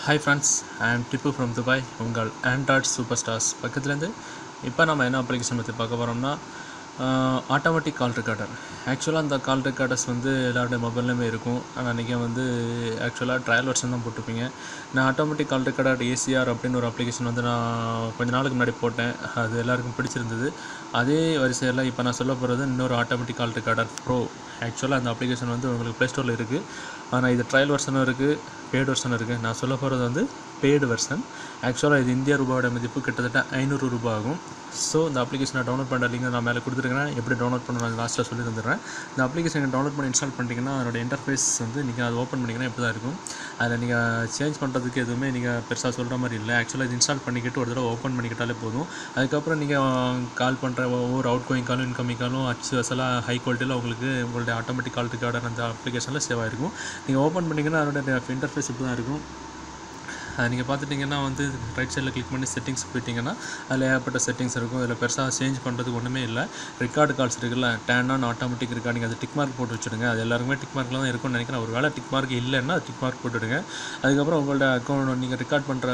hi friends I am Tippu from Dubai உங்கள் Android super stars பக்கத்துலேருந்து இப்போ நம்ம என்ன அப்ளிகேஷன் பற்றி பார்க்க போகிறோம்னா ஆட்டோமேட்டிக் கால் ரெக்கார்டர் ஆக்சுவலாக அந்த கால் ரெக்கார்டர்ஸ் வந்து எல்லாருடைய மொபைல்லையுமே இருக்கும் ஆனால் நீங்கள் வந்து ஆக்சுவலாக ட்ரையல் வெர்ஷன் தான் போட்டிருப்பீங்க நான் ஆட்டோமேட்டிக் கால் ரெக்கார்டர் ஏசிஆர் அப்படின்னு ஒரு அப்ளிகேஷன் வந்து நான் கொஞ்ச நாளுக்கு முன்னாடி போட்டேன் அது எல்லாருக்கும் பிடிச்சிருந்தது அதே வரிசையில் இப்போ நான் சொல்ல போகிறது இன்னொரு ஆட்டோமேட்டிக் கால் ரெக்கார்டர் ப்ரோ ஆக்சுவலாக அந்த அப்ளிகேஷன் வந்து உங்களுக்கு ப்ளே ஸ்டோரில் இருக்குது ஆனால் இது ட்ரையல் வெர்ஷனும் இருக்குது பெய்டு வெர்ஷன் இருக்குது நான் சொல்ல போகிறது வந்து பெய்டு வெர்ஷன் ஆக்சுவலாக இது இந்திய ரூபாயோட மதிப்பு கிட்டத்தட்ட ஐநூறு ரூபாய் ஆகும் ஸோ இந்த அப்ளிகேஷனை டவுன்லோட் பண்ணுற லிங்க் நான் மேலே கொடுத்துருக்கேன் எப்படி டவுன்லோட் பண்ணணும் நான் லாஸ்ட்டாக சொல்லி தந்துடுறேன் இந்த அப்ளிகேஷனை டவுன்லோட் பண்ணி இன்ஸ்டால் பண்ணிட்டீங்கன்னா அதோட இன்டர்ஃபேஸ் வந்து நீங்கள் அதை ஓப்பன் பண்ணிங்கன்னா இப்படி தான் இருக்கும் அதில் நீங்கள் சேஞ்ச் பண்ணுறதுக்கு எதுவுமே நீங்கள் பெருசாக சொல்கிற மாதிரி இல்லை ஆக்சுவலாக இது இன்ஸ்டால் பண்ணிக்கிட்டு ஒரு தடவை ஓப்பன் பண்ணிக்கிட்டாலே போதும் அதுக்கப்புறம் நீங்கள் கால் பண்ணுற ஒவ்வொரு அவுட் கோயிங் காலும் இன்கமிங் காலும் அச்சு வசலாக ஹை குவாலிட்டியில் உங்களுக்கு உங்களுடைய ஆட்டோமேட்டிக் கால் ரெக்கார்டர் அந்த அப்ளிகேஷனில் சேவ் ஆகிருக்கும் நீங்கள் ஓப்பன் பண்ணிங்கன்னா அதோட இன்டர்ஃபேஸ் இப்படி தான் இருக்கும் நீங்கள் பார்த்துட்டிங்கன்னா வந்து ரைட் சைடில் கிளிக் பண்ணி செட்டிங்ஸ் போயிட்டீங்கன்னா அதில் ஏகப்பட்ட செட்டிங்ஸ் இருக்கும் இதில் பெருசாக சேஞ்ச் பண்ணுறதுக்கு ஒன்றுமே இல்லை ரெக்கார்டு கால்ஸ் இருக்குல்ல டேன் ஆன் ஆட்டோமேட்டிக் ரெக்கார்டிங் அது டிக் மார்க் போட்டு வச்சுடுங்க அது எல்லாருக்குமே டிக் மார்க்கில் தான் இருக்கும்னு நினைக்கிறேன் ஒரு வேளை டிக் மார்க் இல்லைன்னா டிக் மார்க் போட்டுடுங்க அதுக்கப்புறம் உங்களோட அக்கௌண்ட் நீங்கள் ரெக்கார்ட் பண்ணுற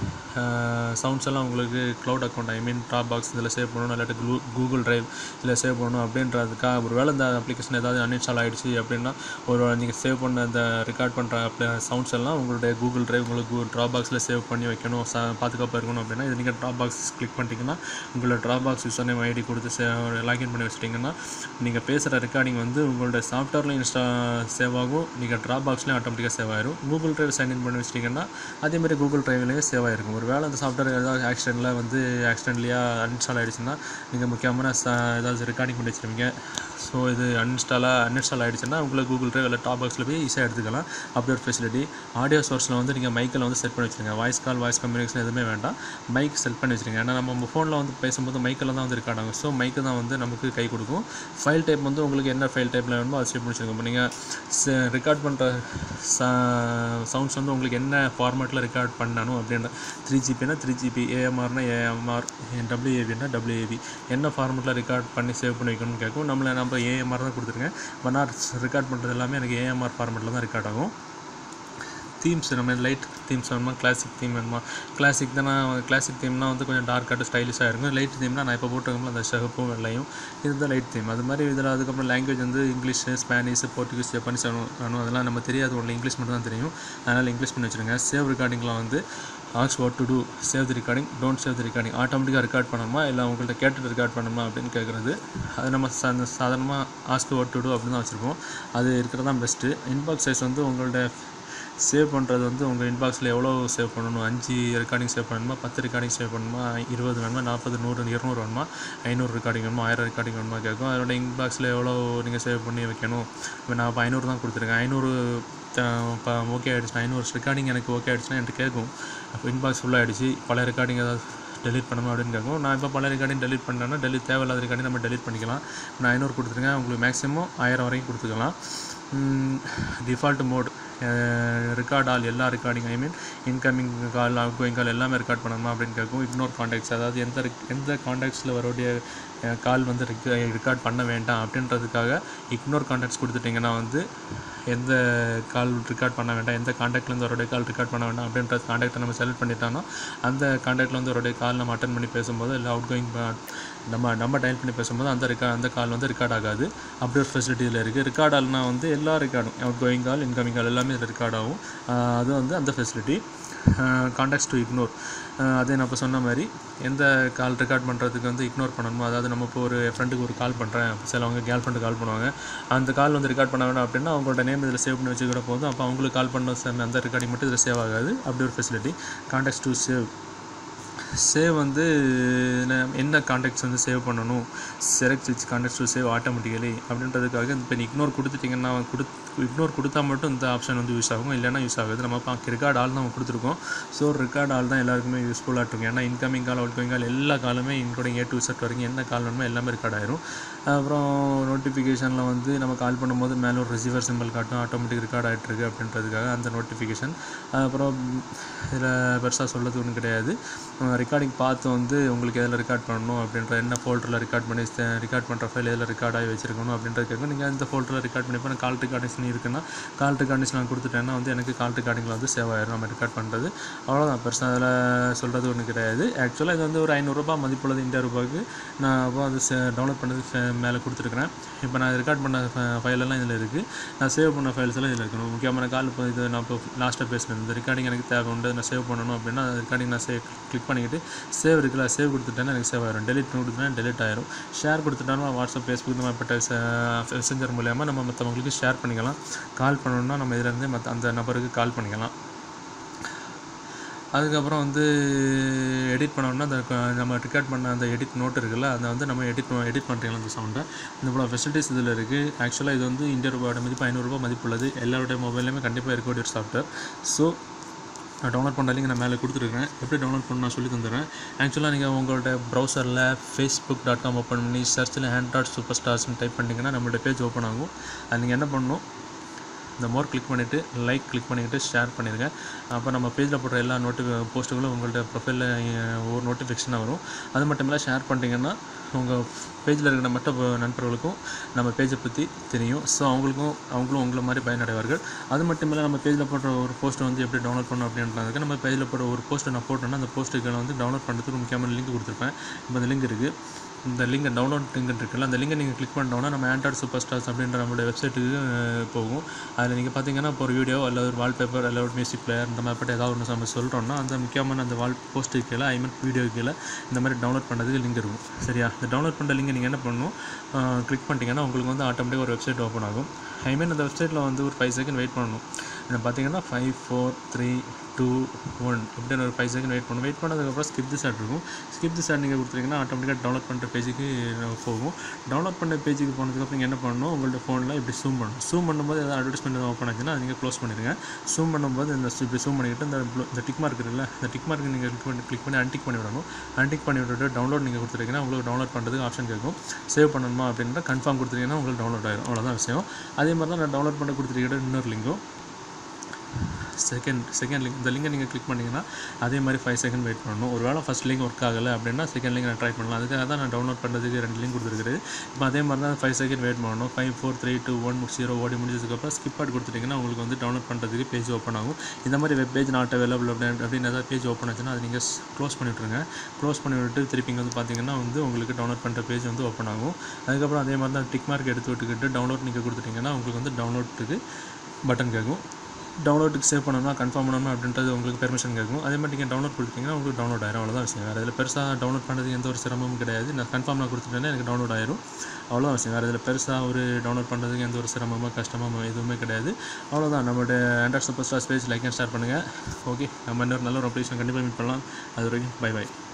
சவுண்ட்ஸ் எல்லாம் உங்களுக்கு cloud account I mean Dropbox இதில் சேவ் பண்ணணும் இல்லாட்டி க்ளூ கூகுள் ட்ரைவ் இதில் சேவ் பண்ணணும் அப்படின்றதுக்காக ஒரு வேளை இந்த அப்ளிகேஷன் ஏதாவது அன்இன்ஸ்டால் ஆகிடுச்சு அப்படின்னா ஒரு நீங்கள் சேவ் பண்ண அந்த ரெக்கார்ட் பண்ணுற சவுண்ட்ஸ் எல்லாம் உங்களுடைய கூகுள் ட்ரைவ் உங்களுக்கு ட்ராப் பாக்ஸில் சேவ் பண்ணி வைக்கணும் ச பாதுகாப்பாக இருக்கணும் அப்படின்னா இது நீங்கள் ட்ராப் பாக்ஸ் கிளிக் பண்ணிட்டீங்கன்னா உங்களோட Dropbox user name ID கொடுத்து சே லாகின் பண்ணி வச்சிட்டிங்கன்னா நீங்கள் பேசுகிற ரெக்கார்டிங் வந்து உங்களோட சாஃப்ட்வேர்லையும் இன்ஸ்டா சேவ் ஆகும் நீங்கள் ட்ராப் பாக்ஸ்லேயும் ஆட்டோமேட்டிக்காக சேவ் ஆயிரும் கூகுள் ட்ரைவ் சைன்இன் பண்ணி வச்சிட்டிங்கன்னா அதேமாதிரி கூகுள் ட்ரைவ்லேயும் சேவ் ஆகிருக்கும் ஒரு வேளை அந்த சாஃப்ட்வேர் ஏதாவது ஆக்சிடென்ட்டில் வந்து ஆக்சிடென்ட்லியாக அன்இன்ஸ்டால் ஆகிடுச்சுன்னா நீங்கள் முக்கியமான ச ஏதாவது ரெக்கார்டிங் பண்ணி வச்சுருவீங்க ஸோ இது அன்இன்ஸ்டாலாக அன்இன்ஸ்டால் ஆகிடுச்சுன்னா உங்களுக்கு கூகுள் ட்ரைவ் இல்லை டாப் பாக்ஸில் போய் ஈஸியாக எடுத்துக்கலாம் அப்படி ஒரு ஃபெசிலிட்டி ஆடியோ சோர்ஸில் வந்து நீங்கள் மைக்கில் வந்து செட் பண்ணி வச்சுருங்க வாய்ஸ் கால் வாய்ஸ் கம்யூனிகேஷன் எதுவுமே வேண்டாம் மைக் செட் பண்ணி வச்சுருங்க ஏன்னா நம்ம ஃபோனில் வந்து பேசும்போது மைக்கில் தான் வந்து ரெக்கார்ட் ஆகும் ஸோ மைக்கு தான் வந்து நமக்கு கை கொடுக்கும் ஃபைல் டைப் வந்து உங்களுக்கு என்ன ஃபைல் டைப்பில் வேணுமோ அதை செட் பண்ணி வச்சுருங்க இப்போ நீங்கள் ரெக்கார்ட் பண்ணுற சவுண்ட்ஸ் வந்து உங்களுக்கு என்ன ஃபார்மேட்டில் ரெக்கார்ட் பண்ணணும் அப்படின்ற த்ரீ ஜிபினா த்ரீ ஜிபி ஏஎம்ஆர்னா ஏஎம்ஆர் டபிள்யூஏபினா டபிள்யூஏபி என்ன ஃபார்மேட்டில் ரெக்கார்ட் பண்ணி சேவ் பண்ணி வைக்கணும்னு கேட்கும் நம்மளை நம்ம ஏஎம்ஆர் தான் கொடுத்துருங்க இப்போ நான் ரெக்கார்ட் பண்ணுறது எல்லாமே எனக்கு ஏஎம்ஆர் ஃபார்மேட்டில் தான் ரெக்கார்ட் ஆகும் தீம்ஸ் நம்ம லைட் தீம்ஸ் வேணுமா கிளாசிக் தீம் வேணுமா கிளாசிக் தானே கிளாசிக் தீம்னா வந்து கொஞ்சம் டார்க்காட்டு ஸ்டைலிஷாக இருக்கும் லைட் தீம்னா நான் இப்போ போட்டிருக்கோம்ல அந்த சிகப்பும் வெள்ளையும் இதுதான் லைட் தீம் அது மாதிரி இதில் அதுக்கப்புறம் லாங்குவேஜ் வந்து இங்கிலீஷ் ஸ்பானிஷ் போர்ச்சுகீஸ் ஜப்பானிஸ் வேணும் அதெல்லாம் நம்ம தெரியாது ஒன்று இங்கிலீஷ் மட்டும் தான் தெரியும் அதனால் இங்கிலீஷ் பண்ணி வச்சுருங்க சேவ் ரெக்கார்டிங்லாம் வந்து asks what to do save the recording don't save the recording ஆட்டோமேட்டிக்காக ரெக்கார்ட் பண்ணணுமா இல்லை உங்கள்கிட்ட கேட்டுட்டு ரெக்கார்ட் பண்ணணுமா அப்படின்னு கேட்குறது அது நம்ம சாதாரணமாக ஆஸ்க் வாட் டு டூ அப்படின்னு தான் வச்சுருப்போம் அது இருக்கிறது தான் பெஸ்ட்டு இன்பாக்ஸ் சைஸ் வந்து உங்கள்ட்ட சேவ் பண்ணுறது வந்து உங்கள் இன்பாக்ஸில் எவ்வளோ சேவ் பண்ணணும் அஞ்சு ரெக்கார்டிங் சேவ் பண்ணணுமா பத்து ரெக்கார்டிங் சேவ் பண்ணணுமா இருபது வேணுமா நாற்பது நூறு இரநூறு வேணுமா ஐநூறு ரெக்கார்டிங் வேணுமா ஆயிரம் ரெக்கார்டிங் வேணுமா கேட்கும் அதோட இன்பாக்ஸில் எவ்வளோ நீங்கள் சேவ் பண்ணி வைக்கணும் இப்போ நான் இப்போ ஐநூறு தான் கொடுத்துருக்கேன் ஐநூறு இப்போ ஓகே ஆகிடுச்சுன்னா ஐநூறு ரெக்கார்டிங் எனக்கு ஓகே ஆகிடுச்சுன்னா என்கிட்ட கேட்கும் அப்போ இன்பாக்ஸ் ஃபுல்லாக ஆகிடுச்சு பல ரெக்கார்டிங் ஏதாவது டெலிட் பண்ணணும் அப்படின்னு கேட்கும் நான் இப்போ பல ரெக்கார்டிங் டெலிட் பண்ணேன்னா டெலிட் தேவையில்லாத ரெக்கார்டிங் நம்ம டெலிட் பண்ணிக்கலாம் நான் ஐநூறு கொடுத்துருக்கேன் உங்களுக்கு மேக்ஸிமம் ஆயிரம் வரைக்கும் கொடுத்துக்கலாம் டிஃபால்ட் மோட் ரெக்கார்ட் ஆல் எல்லா recording I mean incoming call outgoing call எல்லாமே ரெக்கார்ட் பண்ணணுமா அப்படின்னு கேட்கும் இக்னோர் காண்டாக்ட்ஸ் அதாவது எந்த எந்த காண்டாக்ட்ஸில் வரக்கூடிய கால் வந்து ரெக்கார்ட் பண்ண வேண்டாம் அப்படின்றதுக்காக இக்னோர் காண்டாக்ட்ஸ் கொடுத்துட்டிங்கன்னா வந்து எந்த கால் ரெக்கார்ட் பண்ண வேண்டாம் எந்த காண்டாக்ட்லேருந்து அவருடைய கால் ரெக்கார்ட் பண்ண வேண்டாம் அப்படின்ற காண்டாக்டை நம்ம செலக்ட் பண்ணிட்டோம்னா அந்த காண்டாக்டில் வந்து அவருடைய கால் நம்ம அட்டன் பண்ணி பேசும்போது இல்லை அவுட் கோயிங் நம்ம நம்ம டயல் பண்ணி பேசும்போது அந்த ரெக்கா அந்த கால் வந்து ரெக்கார்ட் ஆகாது அப்படி ஒரு ஃபெசிலிட்டி இதில் இருக்குது ரெக்கார்ட் ஆல்னா வந்து எல்லா ரெக்கார்டும் outgoing call incoming call எல்லாமே இதில் ரெக்கார்ட் ஆகும் அது வந்து அந்த ஃபெசிலிட்டி காண்டாக்ட்ஸ் டு இக்னோர் அதே நான் இப்போ சொன்ன மாதிரி எந்த கால் ரெக்கார்ட் பண்ணுறதுக்கு வந்து இக்னோர் பண்ணணுமோ அதாவது நம்ம இப்போ ஒரு ஃப்ரெண்டுக்கு ஒரு கால் பண்ணுறேன் சிலவங்க கேர்ள் ஃப்ரெண்டு கால் பண்ணுவாங்க அந்த கால் வந்து ரெக்கார்ட் பண்ண வேண்டாம் அப்படின்னா அவங்களோட நேம் இதில் சேவ் பண்ணி வச்சுக்கிற போதும் அப்போ அவங்களுக்கு கால் பண்ண அந்த ரெக்கார்டிங் மட்டும் இதில் சேவ் ஆகாது அப்படி ஒரு facility contacts to save save வந்து என்ன காண்டாக்ட்ஸ் வந்து சேவ் பண்ணணும் select which contacts to save automatically அப்படின்றதுக்காக இப்போ இக்னோர் கொடுத்துட்டிங்கன்னா கொடு இக்னோர் கொடுத்தா மட்டும் இந்த ஆப்ஷன் வந்து யூஸ் ஆகும் இல்லைனா யூஸ் ஆகுது நம்ம பார்க்க ரெக்கார்ட் ஆல் நம்ம கொடுத்துருக்கோம் ஸோ ரெக்கார்ட் ஆல் தான் எல்லாருக்குமே யூஸ்ஃபுல்லாக இருக்கும் ஏன்னா incoming call outgoing call எல்லா காலுமே இன்க்ளூடிங் ஏ டு செட் வரைக்கும் என்ன கால் வேணுமோ எல்லாமே ரெக்கார்ட் ஆயிரும் அப்புறம் நோட்டிஃபிகேஷனில் வந்து நம்ம கால் பண்ணும்போது மேலே ஒரு ரிசீவர் சிம்பிள் காட்டும் ஆட்டோமேட்டிக் ரெக்கார்ட் ஆகிட்டுருக்கு அப்படின்றதுக்காக அந்த நோட்டிஃபிகேஷன் அப்புறம் இதில் பெருசாக சொல்லது ஒன்றும் கிடையாது ரெக்கார்டிங் பார்த்து வந்து உங்களுக்கு எதில் ரெக்கார்ட் பண்ணணும் அப்படின்ற என்ன ஃபோல்டரில் ரெக்கார்ட் பண்ணி ரெக்கார்ட் பண்ணுற ஃபைல் எதில் ரெக்கார்ட் ஆகி வச்சிருக்கணும் அப்படின்றது கேட்கும் நீங்கள் இந்த ஃபோல்டரில் ரெக்கார்ட் பண்ணி இப்போ கால் ரெக்கார்டிங்ஸ் இருக்குன்னா கால் ரெக்கார்டிங்ஸ் நான் கொடுத்துட்டேன்னா வந்து எனக்கு கால் ரெக்கார்டிங்கில் வந்து சேவ் ஆயிரும் நம்ம ரெக்கார்ட் பண்ணுறது அவ்வளோதான் பெருசாக அதில் சொல்கிறது ஒன்றும் கிடையாது ஆக்சுவலாக இது வந்து ஒரு ஐநூறுரூபா மதிப்புள்ளது இந்தியா ரூபாய்க்கு நான் அப்போ அது டவுன்லோட் பண்ணது ஃபே- மேலே கொடுத்துருக்குறேன் இப்போ நான் ரெக்கார்ட் பண்ண ஃபைலெல்லாம் இதில் இருக்குது நான் சேவ் பண்ண ஃபைல்ஸ் எல்லாம் இதில் இருக்கணும் முக்கியமான கால் இப்போ இது நான் இப்போ லாஸ்ட்டாக பேசினேன் இந்த ரெக்கார்டிங் எனக்கு தேவை உண்டு நான் சேவ் பண்ணணும் அப்படின்னா ரெக்கார்டிங் நான் சேவ் கிளிக் பண்ணிக்கிட்டு சேவ் இருக்குல்ல சேவ் கொடுத்துட்டேன்னா எனக்கு சேவ் ஆயிரும் டெலிட் பண்ணி கொடுத்துட்டேன்னா டெலிட் ஆயிரும் ஷேர் கொடுத்துட்டோம்னா வாட்ஸ்அப் ஃபேஸ்புக் இந்த மாதிரிப்பட்ட மெசஞ்சர் மூலயமா நம்ம மற்றவங்களுக்கு ஷேர் பண்ணிக்கலாம் கால் பண்ணணும்னா நம்ம இதுலேருந்தே மற்ற அந்த நபருக்கு கால் பண்ணிக்கலாம் அதுக்கப்புறம் வந்து எடிட் பண்ணோம்னா அந்த க- நம்ம ரெக்கார்ட் பண்ண அந்த எடிட் நோட் இருக்குல்ல அதை வந்து நம்ம எடிட் எடிட் பண்ணுறீங்களா அந்த சவுண்டை இந்த போல ஃபெசிலிட்டிஸ் இதில் இருக்குது ஆக்சுவலாக இது வந்து இந்திய ரூபாயோட மதிப்பு ஐநூறுரூபா மதிப்புள்ளது எல்லாருடைய மொபைல்லையுமே கண்டிப்பாக இருக்கக்கூடிய ஒரு சாஃப்ட்வேர் ஸோ நான் டவுன்லோட் பண்ண லிங்க் நான் மேலே கொடுத்துருக்கேன் எப்படி டவுன்லோட் பண்ண நான் சொல்லி தந்துடுறேன் ஆக்சுவலாக நீங்கள் உங்களோட ப்ரௌசரில் ஃபேஸ்புக் டாட் காம் ஓப்பன் பண்ணி சர்ச்சில் ஹேண்ட்ராய்ட் சூப்பர் ஸ்டார்ஸ்னு டைப் பண்ணிங்கன்னா நம்மளோட பேஜ் ஓப்பன் ஆகும் அது நீங்கள் என்ன பண்ணணும் இந்த மோர் கிளிக் பண்ணிவிட்டு லைக் கிளிக் பண்ணிக்கிட்டு ஷேர் பண்ணிடுங்க அப்போ நம்ம பேஜில் போடுற எல்லா நோட்டி போஸ்ட்டுகளும் உங்கள்ட்ட ப்ரொஃபைலில் ஒவ்வொரு நோட்டிஃபிகேஷனாக வரும் அது மட்டும் இல்லை ஷேர் பண்ணிட்டீங்கன்னா உங்கள் பேஜில் இருக்கிற மற்ற ப- நண்பர்களுக்கும் நம்ம பேஜை பற்றி தெரியும் ஸோ அவங்களுக்கும் அவங்களும் உங்களை மாதிரி பயனடைவார்கள் அது மட்டும் இல்லை நம்ம பேஜில் போடுற ஒரு போஸ்ட்டை வந்து எப்படி டவுன்லோட் பண்ணணும் அப்படின்றதுக்கு நம்ம பேஜில் போடுற ஒரு போஸ்ட்டை நான் போட்டேன்னா அந்த போஸ்ட்டுகளை வந்து டவுன்லோட் பண்ணுறதுக்கு முக்கியமான லிங்க் கொடுத்துருப்பேன் இப்போ அந்த லிங்க் இருக்குது இந்த லிங்கை டவுன்லோட் லிங்க் இருக்குல்ல அந்த லிங்கை நீங்கள் கிளிக் பண்ணோன்னா நம்ம ஆண்ட்ராய்ட் சூப்பர் ஸ்டார்ஸ் அப்படின்ற நம்மளுடைய வெப்சைட்டுக்கு போகும் அதில் நீங்கள் பார்த்தீங்கன்னா இப்போ ஒரு வீடியோ அல்லது ஒரு வால்பேப்பர் அல்லது ஒரு மியூசிக் பிளேயர் இந்த மாதிரி ஏதாவது ஒன்று நம்ம சொல்கிறோம்னா அந்த முக்கியமான அந்த வால் போஸ்ட்டு கீழே ஐ மீன் வீடியோ கீழே இந்த மாதிரி டவுன்லோட் பண்ணுறதுக்கு லிங்க் இருக்கும் சரியா இந்த டவுன்லோட் பண்ணுற லிங்கை நீங்கள் என்ன பண்ணணும் கிளிக் பண்ணிட்டீங்கன்னா உங்களுக்கு வந்து ஆட்டோமேட்டிக்காக ஒரு வெப்சைட் ஓப்பன் ஆகும் ஐ மீன் அந்த வெப்சைட்டில் வந்து ஒரு ஃபைவ் செகண்ட் வெயிட் பண்ணணும் இதை பார்த்தீங்கன்னா five four three two one அப்படின்னு ஒரு ஃபைவ் செகண்ட் வெயிட் பண்ணணும் வெயிட் பண்ணதுக்கப்புறம் ஸ்கிப் தி சாட் இருக்கும் ஸ்கிப் தி சாட் நீங்கள் கொடுத்துட்டீங்கன்னா ஆட்டோமேட்டிக்காக டவுன்லோட் பண்ணுற பேஜுக்கு போகும் டவுன்லோட் பண்ண பேஜுக்கு போனதுக்கப்புறம் நீங்கள் என்ன பண்ணணும் உங்கள்ட்ட ஃபோனில் இப்படி ஜூம் பண்ணணும் ஜூம் பண்ணும்போது ஏதாவது அட்வர்டைஸ்மெண்ட் ஓப்பன் ஆச்சுன்னா அதை நீங்கள் க்ளோஸ் பண்ணிடுங்க ஜூம் பண்ணும்போது இந்த இப்படி ஜூம் பண்ணிக்கிட்டு இந்த blue- இந்த டிக் மார்க் இருக்குல்ல இந்த டிக் மார்க் நீங்கள் கிளிக் பண்ணி கிளிக் பண்ணி அன்டிக் பண்ணி விடணும் அன்டிக் பண்ணி விட்டுட்டு டவுன்லோட் நீங்கள் கொடுத்துட்டீங்கன்னா உங்களுக்கு டவுன்லோட் பண்ணுறதுக்கு ஆப்ஷன் கேட்கும் சேவ் பண்ணணுமா அப்படின்ற கன்ஃபார்ம் கொடுத்துட்டீங்கன்னா உங்களுக்கு டவுன்லோட் ஆயிரும் அவ்வளோதான் விஷயம் அதே மாதிரி தான் நான் டவுன்லோட் பண்ண கொடுத்துருக்கிற இன்னொரு லிங்கும் செகண்ட் செகண்ட் லிங்க் இந்த லிங்கை நீங்கள் கிளிக் பண்ணிங்கன்னா அதே மாதிரி ஃபைவ் செகண்ட் வெயிட் பண்ணணும் ஒரு வேளை ஃபஸ்ட் லிங்க் ஒர்க் ஆகலை அப்படின்னா செகண்ட் லிங்க் நான் ட்ரை பண்ணலாம் அதுக்காக தான் நான் டவுன்லோட் பண்ணுறதுக்கு ரெண்டு லிங்க் கொடுத்துருக்குது இப்போ அதே மாதிரி தான் ஃபைவ் செகண்ட் வெயிட் பண்ணணும் five four three two one zero ஓடி முடிஞ்சதுக்கப்புறம் ஸ்கிப் ஆட் கொடுத்துட்டிங்கன்னா உங்களுக்கு வந்து டவுன்லோட் பண்ணுறதுக்கு பேஜ் ஓப்பன் ஆகும் இந்த மாதிரி வெப் பேஜ் நாட் அவைலபிள் அப்படின்னு அப்படின்னு ஏதாவது பேஜ் ஓப்பன் ஆச்சுன்னா அதை நீங்கள் க்ளோஸ் பண்ணி விட்ருங்க க்ளோஸ் பண்ணி விட்டு திருப்பி இங்கே வந்து பார்த்தீங்கன்னா வந்து உங்களுக்கு டவுன்லோட் பண்ணுற பேஜ் வந்து ஓப்பன் ஆகும் அதுக்கப்புறம் அதே மாதிரி தான் டிக் மார்க் எடுத்து விட்டுக்கிட்டு டவுன்லோட் நீங்கள் கொடுத்துட்டிங்கன்னா உங்களுக்கு வந்து டவுன்லோட்டுக்கு பட்டன் கேட்கும் டவுன்லோடுக்கு சேவ் பண்ணணும்னா கன்ஃபார்ம் பண்ணணும் அப்படின்றது உங்களுக்கு பெர்மிஷன் கேட்கும் அதே மாதிரி நீங்கள் டவுன்லோட் கொடுத்தீங்கன்னா உங்களுக்கு டவுன்லோட் ஆயிரும் அவ்வளோதான் விஷயம் வேறு இதில் பெருசாக டவுன்லோட் பண்ணுறது எந்த ஒரு சிரமமும் கிடையாது நான் கன்ஃபார்ம் நான் கொடுத்துட்டேன்னா எனக்கு டவுன்லோட் ஆயிரும் அவ்வளோதான் விஷயம் வேறு இதில் பெருசாக ஒரு டவுன்லோட் பண்ணுறதுக்கு எந்த ஒரு சிரமமோ கஷ்டமோ எதுவுமே கிடையாது அவ்வளோதான் நம்மளுடைய Android super star page like and share பண்ணுங்கள் ஓகே நம்ம இன்னொரு நல்ல ஒரு அப்ளிகேஷன் கண்டிப்பாக மீட் பண்ணலாம் அது வரைக்கும் பை பை